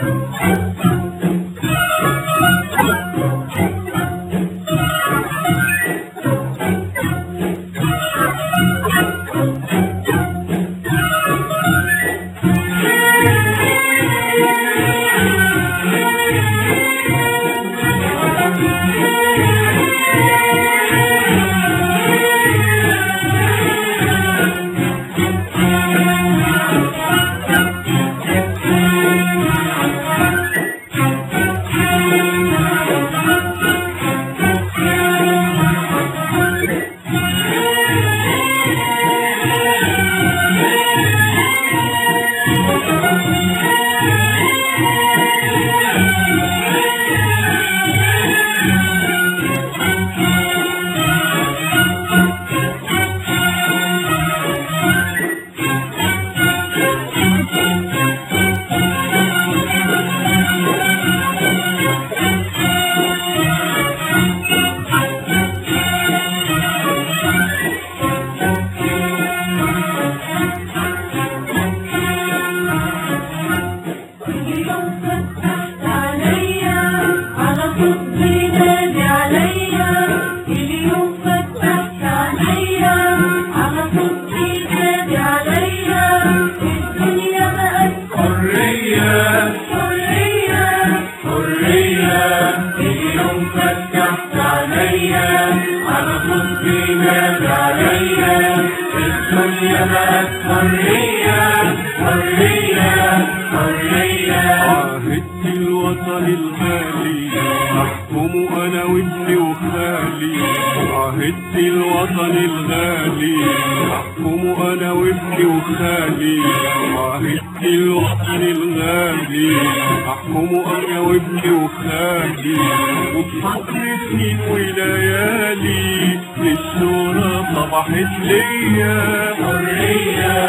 الدنيا بقت حرية حرية حرية عهدت الوطن الغالي أحكم أنا وابني وخالي عهدت الوطن الغالي أحكم أنا وابني وخالي عهدت الوطن الغالي أحكم أنا وابني وخالي وبفضل سنين وليالي للشورى صبحت ليا حرية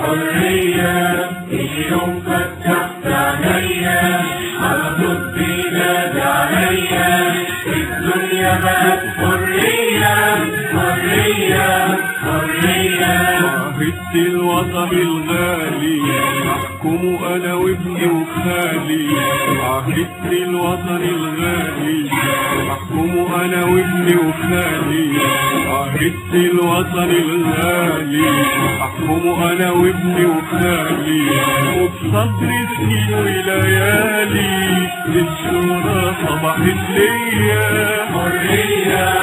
حرية اليوم فتحت عينيا على طبي نادى عليا الدنيا بقت حرية حرية حرية عهدت الوطن الغالي أحكم أنا وابني وخالي عهدت الوطن الغالي أحكم أنا وابني وخالي عهدت الوطن الغالي أحكم أنا وابني وخالي وبصدر سنين وليالي للشورى صبحت ليا حرية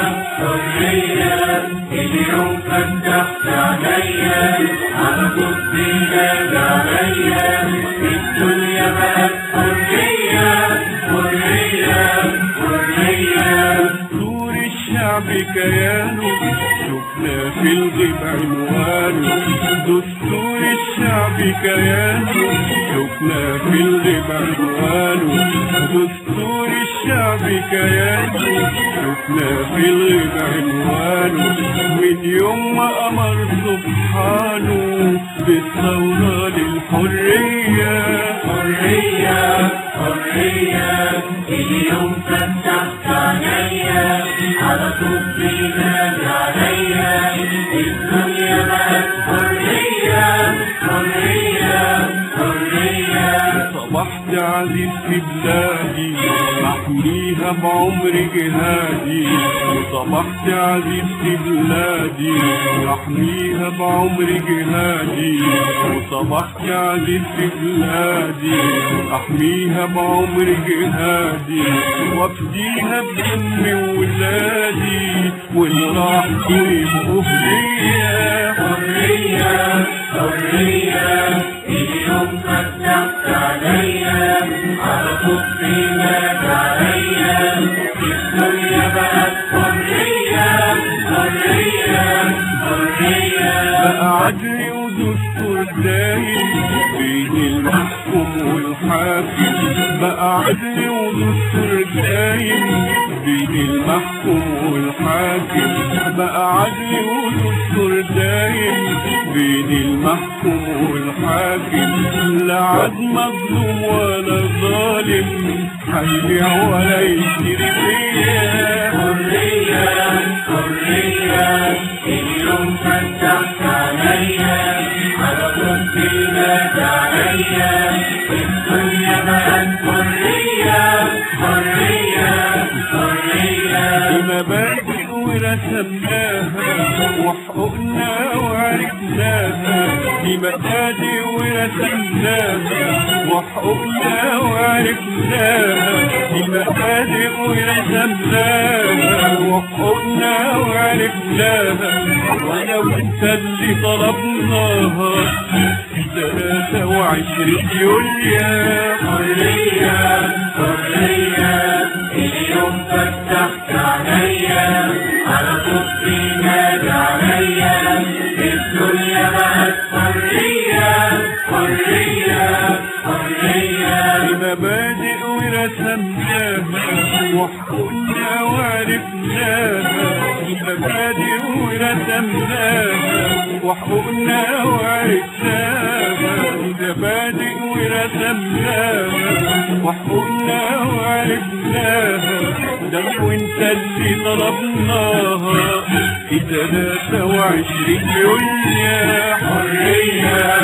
حرية اليوم فتحت عينيا على طبي نادى عليا الدنيا بقت حرية حرية حرية دستور الشعب كيانه شفنا في الغيب عنوانه دستور الشعب كيانه شفنا في الغيب عنوانه دستور الشعب كيانه شفنا في الغيب عنوانه من يوم ما أمر سبحانه بالثورة للحرية حرية حرية اليوم فتحت عينيا على طبي نادى عليا الدنيا بقت حرية حرية حرية صبحت عزيز في بلادي احميها بعمر جهادي وصبحت عزيز في بلادي احميها بعمر جهادي وصبحت عزيز في بلادي احميها بعمر جهادي وافديها بدم ولادي والراح يبقوا هديه حرية حرية اليوم فتحت عليا على طبي نادى عليا الدنيا بقت حرية حرية حرية بقى عدل ودستور دايم بين المحكوم والحاكم بقى عدل ودستور دايم بين المحكوم والحاكم بقى عدل ودستور دايم بين المحكوم والحاكم لا عاد مظلوم ولا ظالم هيبيع ولا يشتري فيا حرية حرية اليوم فتحت عليا على طبي نادى عليا الدنيا بقت ورسمناها وحقوقنا وعرفناها دي مبادئ ورسمناها وحقوقنا وعرفناها دي مبادئ ورسمناها وحقوقنا وعرفناها وانا وانت اللي طلبناها ثلاثة وعشرين يوليا حرية حرية اليوم فتحت عينيا على صوتي نادى عليا الدنيا بقت حرية حرية حرية مبادئ ورسمناها وحقوقنا وعرفناها مبادئ ورسمناها وحقوقنا وعرفناها مبادئ ورسمناها وحقوقنا وعرفناها ده وانت اللي طلبناها في 23 يوليو حرية